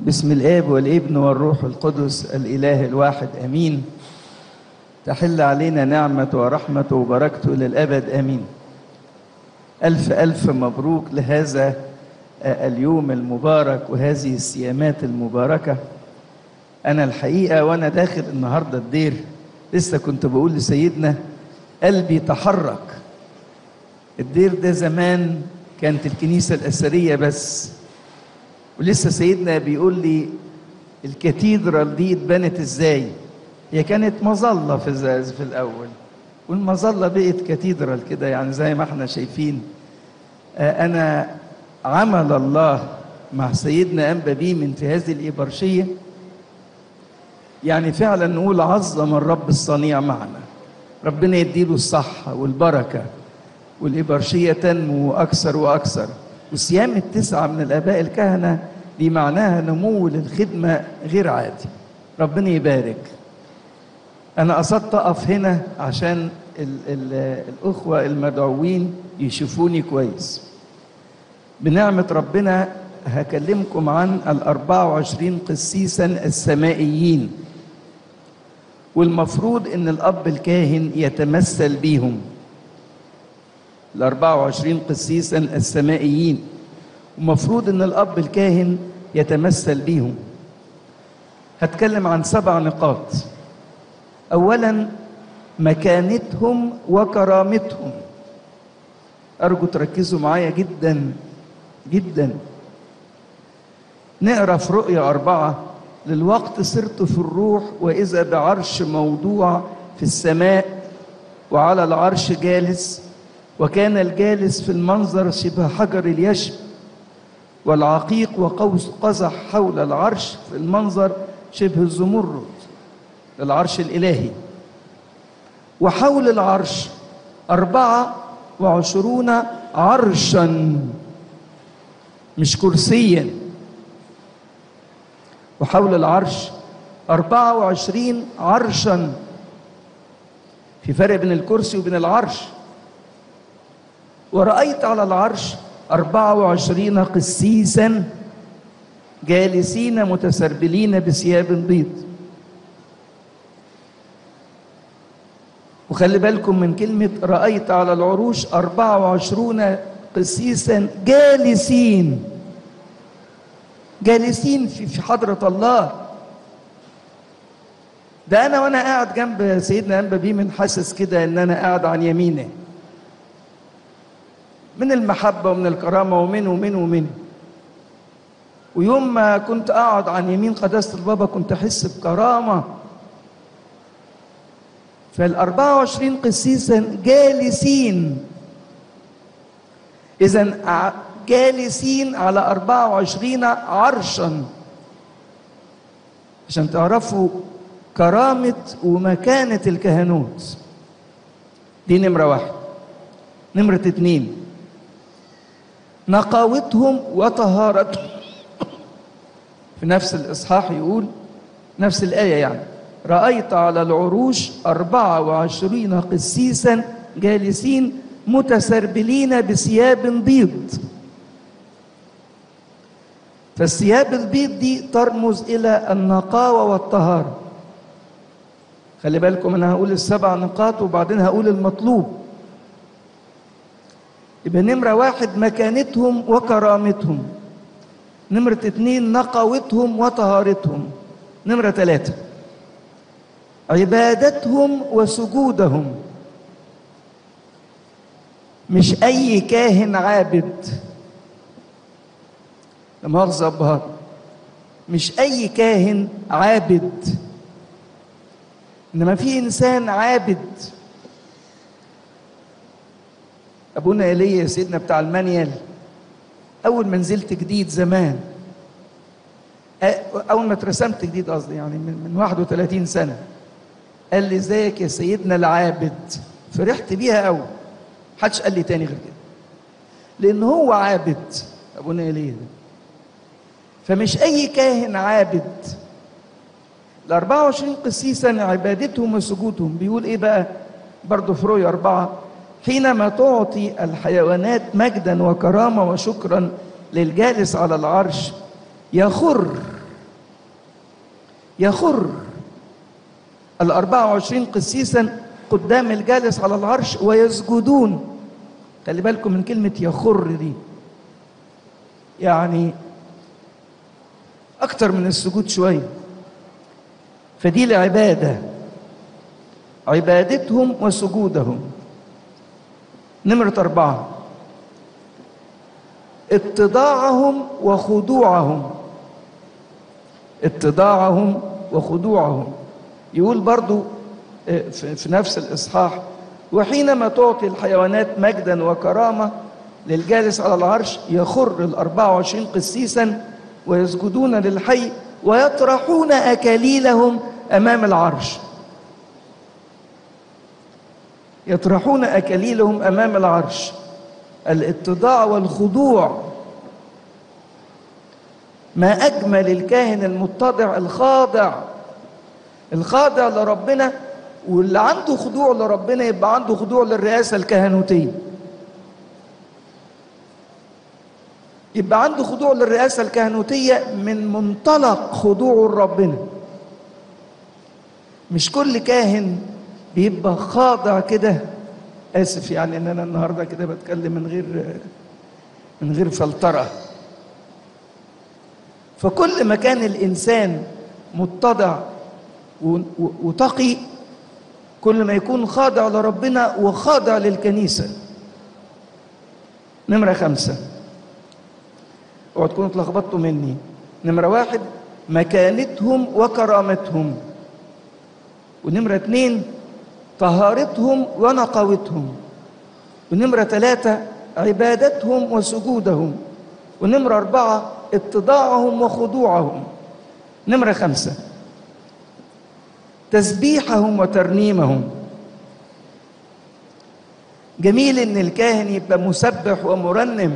بسم الاب والابن والروح القدس الاله الواحد امين تحل علينا نعمه ورحمه وبركته للابد امين الف الف مبروك لهذا اليوم المبارك وهذه الصيامات المباركه انا الحقيقه وانا داخل النهارده الدير لسه كنت بقول لسيدنا قلبي تحرك الدير ده زمان كانت الكنيسه الاثريه بس ولسه سيدنا بيقول لي الكاتيدرال دي اتبنت ازاي هي كانت مظله في الزاز في الاول والمظله بقت كاتيدرال كده يعني زي ما احنا شايفين آه انا عمل الله مع سيدنا انبا بيمن في هذه الإبرشية يعني فعلا نقول عظم الرب الصنيع معنا ربنا يديله الصحة والبركة والإبرشية تنمو أكثر وأكثر وصيام التسعة من الآباء الكهنة دي معناها نمو للخدمة غير عادي ربنا يبارك أنا قصدت أقف هنا عشان ال ال الأخوة المدعوين يشوفوني كويس بنعمة ربنا هكلمكم عن الأربعة وعشرين قسيسا السمائيين والمفروض أن الأب الكاهن يتمثل بيهم الأربعة وعشرين قسيسا السمائيين ومفروض أن الأب الكاهن يتمثل بيهم هتكلم عن سبع نقاط أولا مكانتهم وكرامتهم أرجو تركزوا معايا جدا جدا نقرا في رؤيا أربعة للوقت صرت في الروح وإذا بعرش موضوع في السماء وعلى العرش جالس وكان الجالس في المنظر شبه حجر اليشب والعقيق وقوس قزح حول العرش في المنظر شبه الزمرد العرش الإلهي وحول العرش أربعة وعشرون عرشا مش كرسيا وحول العرش أربعة وعشرين عرشا في فرق بين الكرسي وبين العرش ورأيت على العرش أربعة وعشرين قسيسا جالسين متسربلين بثياب بيض وخلي بالكم من كلمة رأيت على العروش أربعة وعشرون قسيسا جالسين جالسين في في حضرة الله ده أنا وأنا قاعد جنب سيدنا أنبا بيمن حاسس كده إن أنا قاعد عن يمينه من المحبة ومن الكرامة ومن ومن ومن ويوم ما كنت أقعد عن يمين قداسة البابا كنت أحس بكرامة فالأربعة وعشرين قسيسا جالسين إذا جالسين على أربعة وعشرين عرشا عشان تعرفوا كرامة ومكانة الكهنوت دي نمرة واحد نمرة اتنين نقاوتهم وطهارتهم في نفس الإصحاح يقول نفس الآية يعني رأيت على العروش أربعة وعشرين قسيسا جالسين متسربلين بثياب بيض فالثياب البيض دي ترمز إلى النقاوة والطهارة خلي بالكم أنا هقول السبع نقاط وبعدين هقول المطلوب يبقى نمرة واحد مكانتهم وكرامتهم نمرة اتنين نقاوتهم وطهارتهم نمرة ثلاثة عبادتهم وسجودهم مش أي كاهن عابد لمؤاخذة أبهات مش أي كاهن عابد إنما في إنسان عابد أبونا إيليا سيدنا بتاع المانيال أول ما نزلت جديد زمان أول ما اترسمت جديد قصدي يعني من من 31 سنة قال لي ازيك يا سيدنا العابد فرحت بيها قوي محدش قال لي تاني غير كده لان هو عابد ابونا ايليا ده فمش اي كاهن عابد ال 24 قسيسا عبادتهم وسجودهم بيقول ايه بقى برضه في رؤيا أربعة حينما تعطي الحيوانات مجدا وكرامة وشكرا للجالس على العرش يخر يخر الأربعة وعشرين قسيسا قدام الجالس على العرش ويسجدون خلي بالكم من كلمة يخر دي يعني أكتر من السجود شوية فدي العبادة عبادتهم وسجودهم نمرة أربعة اتضاعهم وخضوعهم اتضاعهم وخضوعهم يقول برضو في نفس الإصحاح وحينما تعطي الحيوانات مجدا وكرامة للجالس على العرش يخر الأربعة وعشرين قسيسا ويسجدون للحي ويطرحون أكاليلهم أمام العرش يطرحون أكاليلهم أمام العرش الاتضاع والخضوع ما أجمل الكاهن المتضع الخاضع الخاضع لربنا واللي عنده خضوع لربنا يبقى عنده خضوع للرئاسة الكهنوتية يبقى عنده خضوع للرئاسة الكهنوتية من منطلق خضوعه لربنا مش كل كاهن بيبقى خاضع كده اسف يعني ان انا النهارده كده بتكلم من غير من غير فلتره فكل ما كان الانسان متضع وتقي كل ما يكون خاضع لربنا وخاضع للكنيسه نمره خمسه اوعوا تكونوا اتلخبطتوا مني نمره واحد مكانتهم وكرامتهم ونمره اتنين طهارتهم ونقاوتهم ونمرة ثلاثة عبادتهم وسجودهم ونمرة أربعة اتضاعهم وخضوعهم نمرة خمسة تسبيحهم وترنيمهم جميل ان الكاهن يبقى مسبح ومرنم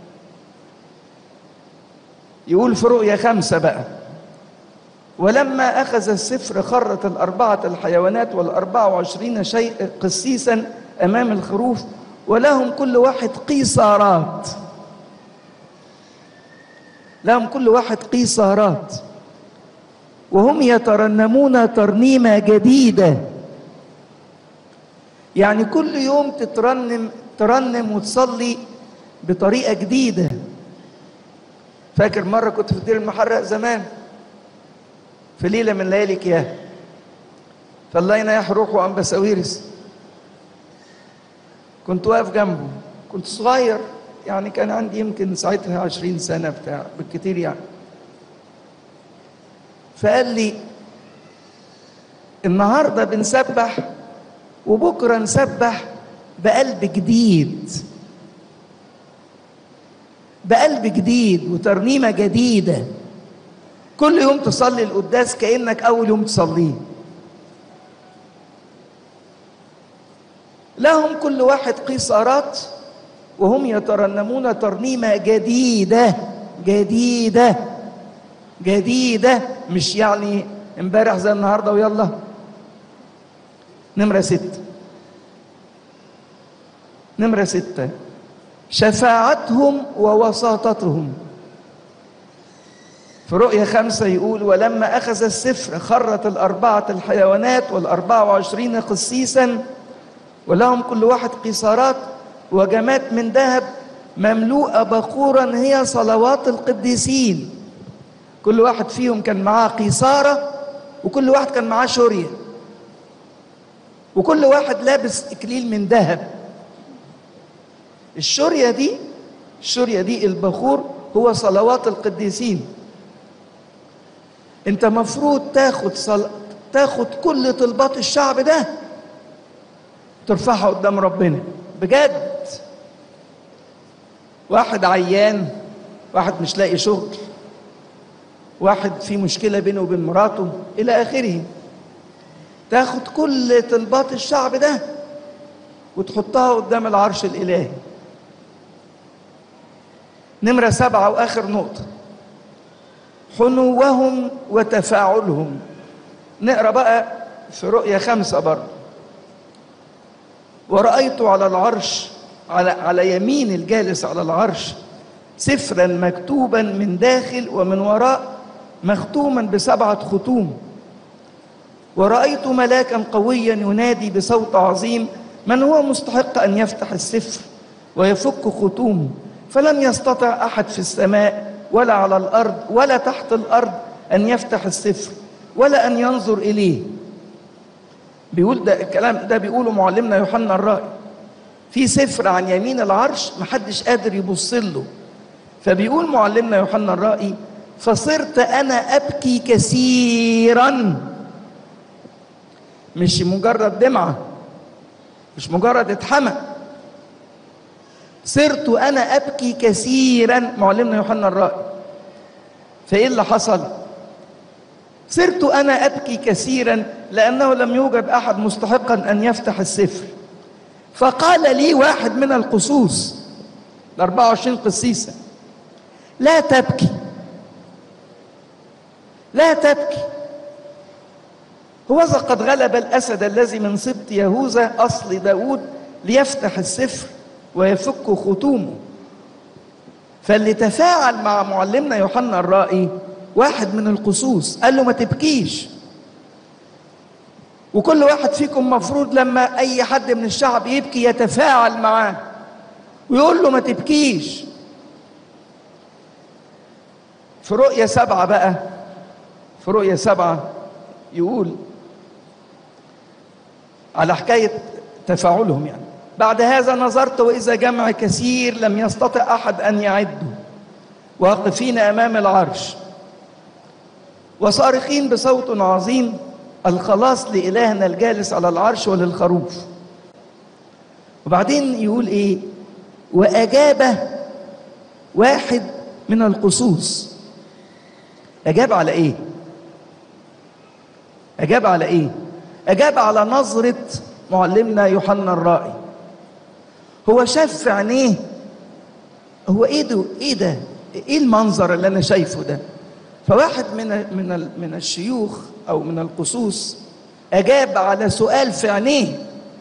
يقول في رؤية خمسة بقى ولما أخذ السفر خرت الأربعة الحيوانات والأربعة وعشرين شيء قسيسا أمام الخروف ولهم كل واحد قيصارات لهم كل واحد قيصارات وهم يترنمون ترنيمة جديدة يعني كل يوم تترنم ترنم وتصلي بطريقة جديدة فاكر مرة كنت في الدير المحرق زمان في ليلة من ليالي كياه فاللينا يحروح وأم بساويرس كنت واقف جنبه كنت صغير يعني كان عندي يمكن ساعتها عشرين سنة بتاع بالكتير يعني فقال لي النهارده بنسبح وبكره نسبح بقلب جديد بقلب جديد وترنيمه جديده كل يوم تصلي القداس كانك اول يوم تصليه لهم كل واحد قيصارات وهم يترنمون ترنيمه جديده جديده جديده مش يعني امبارح زي النهارده ويلا نمره ستة نمره ستة شفاعتهم ووساطتهم في رؤية خمسة يقول ولما أخذ السفر خرت الأربعة الحيوانات والأربعة وعشرين قسيسا ولهم كل واحد قيصارات وجمات من ذهب مملوءة بخورا هي صلوات القديسين كل واحد فيهم كان معاه قيصارة وكل واحد كان معاه شورية وكل واحد لابس إكليل من ذهب الشورية دي الشورية دي البخور هو صلوات القديسين انت مفروض تاخد صل... تاخد كل طلبات الشعب ده ترفعها قدام ربنا بجد واحد عيان واحد مش لاقي شغل واحد في مشكلة بينه وبين مراته إلى آخره تاخد كل طلبات الشعب ده وتحطها قدام العرش الإلهي نمرة سبعة وآخر نقطة حنوهم وتفاعلهم نقرأ بقى في رؤية خمسة برضه ورأيت على العرش على, على يمين الجالس على العرش سفرا مكتوبا من داخل ومن وراء مختوما بسبعة ختوم ورأيت ملاكا قويا ينادي بصوت عظيم من هو مستحق أن يفتح السفر ويفك ختومه فلم يستطع أحد في السماء ولا على الأرض ولا تحت الأرض أن يفتح السفر ولا أن ينظر إليه بيقول ده الكلام ده بيقوله معلمنا يوحنا الرائي في سفر عن يمين العرش محدش قادر يبص له فبيقول معلمنا يوحنا الرائي فصرت انا ابكي كثيرا مش مجرد دمعه مش مجرد اتحمى صرت انا ابكي كثيرا معلمنا يوحنا الرائي فايه اللي حصل صرت انا ابكي كثيرا لانه لم يوجد احد مستحقا ان يفتح السفر فقال لي واحد من القصوص ال 24 قسيسه لا تبكي لا تبكي هوذا قد غلب الاسد الذي من سبط يهوذا اصل داود ليفتح السفر ويفك ختومه فاللي تفاعل مع معلمنا يوحنا الرائي واحد من القصوص قال له ما تبكيش وكل واحد فيكم مفروض لما اي حد من الشعب يبكي يتفاعل معاه ويقول له ما تبكيش في رؤية سبعة بقى في رؤية سبعة يقول على حكاية تفاعلهم يعني بعد هذا نظرت وإذا جمع كثير لم يستطع أحد أن يعده واقفين أمام العرش وصارخين بصوت عظيم الخلاص لإلهنا الجالس على العرش وللخروف وبعدين يقول إيه وأجاب واحد من القصوص أجاب على إيه أجاب على إيه أجاب على نظرة معلمنا يوحنا الرائي هو شاف في عينيه هو ايه ده ايه ده ايه المنظر اللي انا شايفه ده فواحد من من من الشيوخ او من القصوص اجاب على سؤال في عينيه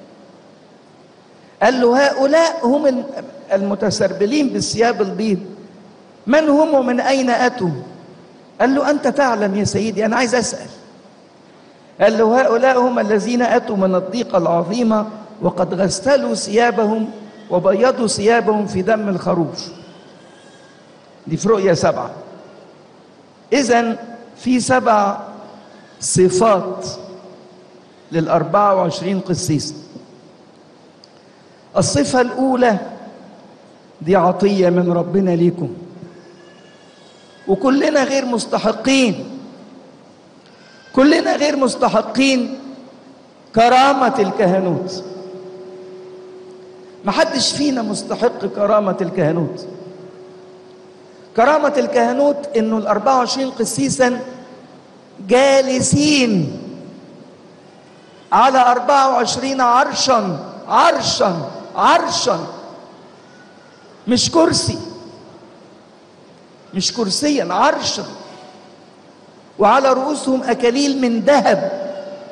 قال له هؤلاء هم المتسربلين بالثياب البيض من هم ومن اين اتوا قال له انت تعلم يا سيدي انا عايز اسال قال له هؤلاء هم الذين اتوا من الضيقه العظيمه وقد غسلوا ثيابهم وبيضوا ثيابهم في دم الخروف دي في رؤية سبعة إذا في سبع صفات للأربعة وعشرين قسيس الصفة الأولى دي عطية من ربنا ليكم وكلنا غير مستحقين كلنا غير مستحقين كرامة الكهنوت محدش فينا مستحق كرامة الكهنوت كرامة الكهنوت انه ال 24 قسيسا جالسين على 24 عرشا عرشا عرشا مش كرسي مش كرسيا عرشا وعلى رؤوسهم اكاليل من ذهب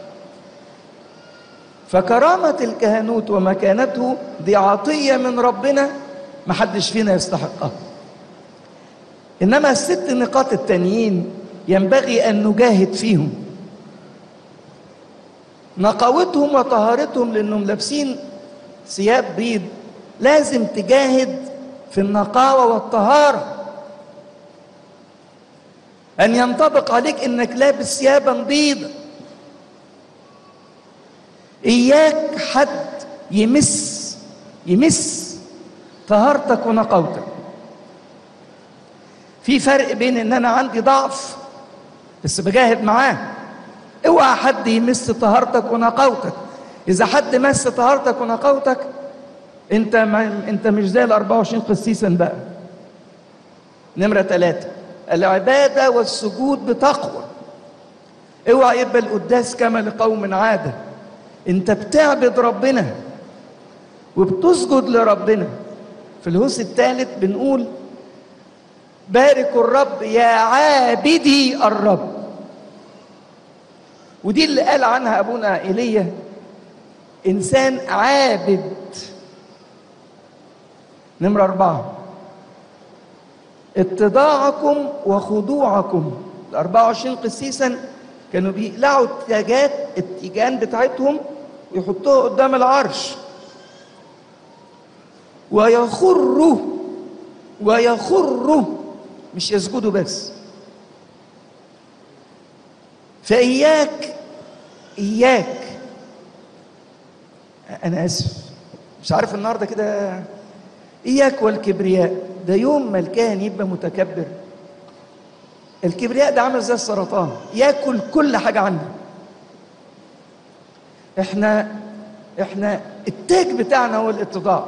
فكرامة الكهنوت ومكانته دي عطية من ربنا محدش فينا يستحقها إنما الست نقاط التانيين ينبغي أن نجاهد فيهم نقاوتهم وطهارتهم لأنهم لابسين ثياب بيض لازم تجاهد في النقاوة والطهارة أن ينطبق عليك إنك لابس ثيابا بيضا إياك حد يمس يمس طهارتك ونقاوتك في فرق بين ان انا عندي ضعف بس بجاهد معاه اوعى حد يمس طهارتك ونقاوتك اذا حد مس طهارتك ونقاوتك انت ما انت مش زي ال 24 قسيسا بقى نمرة ثلاثة العبادة والسجود بتقوى اوعى يبقى القداس كما لقوم عادة انت بتعبد ربنا وبتسجد لربنا في الهوس الثالث بنقول باركوا الرب يا عابدي الرب ودي اللي قال عنها ابونا ايليا انسان عابد نمرة أربعة اتضاعكم وخضوعكم ال 24 قسيسا كانوا بيقلعوا التاجات التيجان بتاعتهم ويحطوها قدام العرش ويخروا ويخروا مش يسجدوا بس فإياك إياك أنا آسف مش عارف النهارده كده إياك والكبرياء ده يوم ما الكاهن يبقى متكبر الكبرياء ده عامل زي السرطان ياكل كل حاجة عنده احنا احنا التاج بتاعنا هو الاتضاع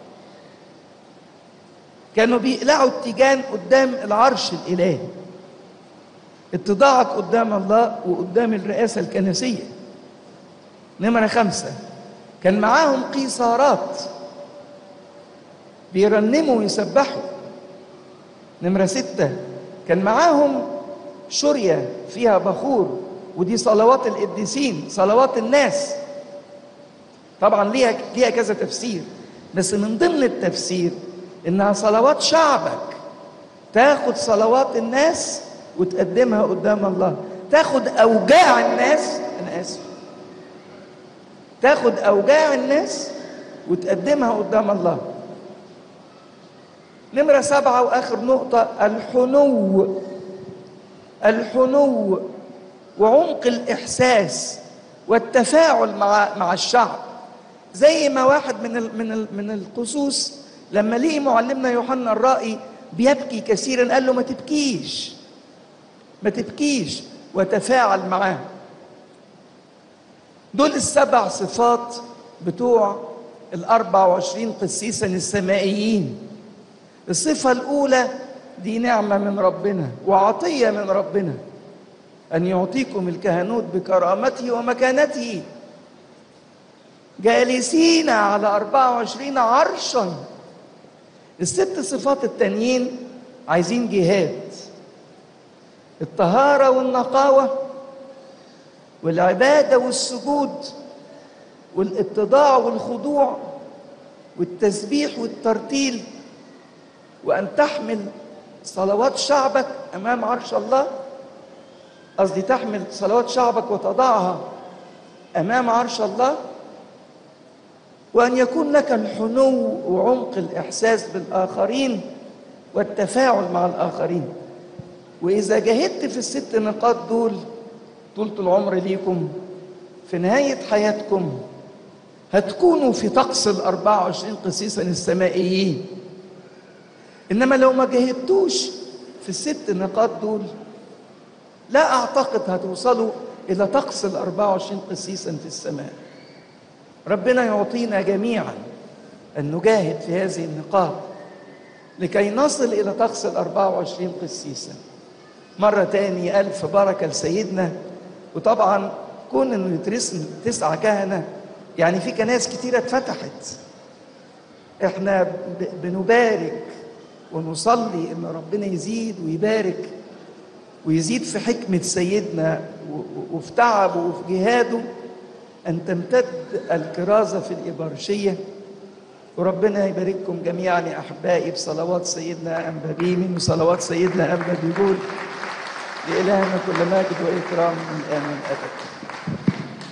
كانوا بيقلعوا التيجان قدام العرش الإلهي اتضاعك قدام الله وقدام الرئاسة الكنسية نمرة خمسة كان معاهم قيصارات بيرنموا ويسبحوا نمرة ستة كان معاهم شرية فيها بخور ودي صلوات القديسين صلوات الناس طبعا ليها ليها كذا تفسير بس من ضمن التفسير انها صلوات شعبك تاخد صلوات الناس وتقدمها قدام الله تاخد اوجاع الناس انا اسف تاخد اوجاع الناس وتقدمها قدام الله نمرة سبعة وآخر نقطة الحنو الحنو وعمق الإحساس والتفاعل مع مع الشعب زي ما واحد من ال من ال من القصوص لما لقي معلمنا يوحنا الرائي بيبكي كثيرا قال له ما تبكيش ما تبكيش وتفاعل معاه دول السبع صفات بتوع الأربع وعشرين قسيسا السمائيين الصفة الأولى دي نعمة من ربنا وعطية من ربنا أن يعطيكم الكهنوت بكرامته ومكانته جالسين على 24 عرشا الست صفات التانيين عايزين جهاد الطهارة والنقاوة والعبادة والسجود والاتضاع والخضوع والتسبيح والترتيل وأن تحمل صلوات شعبك أمام عرش الله قصدي تحمل صلوات شعبك وتضعها أمام عرش الله وأن يكون لك الحنو وعمق الإحساس بالآخرين والتفاعل مع الآخرين وإذا جاهدت في الست نقاط دول طولة العمر ليكم في نهاية حياتكم هتكونوا في طقس ال 24 قسيسا السمائيين إنما لو ما جاهدتوش في الست نقاط دول لا أعتقد هتوصلوا إلى طقس ال 24 قسيسا في السماء ربنا يعطينا جميعا أن نجاهد في هذه النقاط لكي نصل إلى طقس ال 24 قسيسا مرة تاني ألف بركة لسيدنا وطبعا كون انه يترسم تسعة كهنة يعني في كنائس كتيرة اتفتحت احنا ب- بنبارك ونصلي ان ربنا يزيد ويبارك ويزيد في حكمة سيدنا و- و- وفي تعبه وفي جهاده أن تمتد الكرازة في الإبارشية وربنا يبارككم جميعا يا أحبائي بصلوات سيدنا أنبا بيمن وصلوات سيدنا أنبا بيقول لإلهنا كل مجد وإكرام من الآن والأبد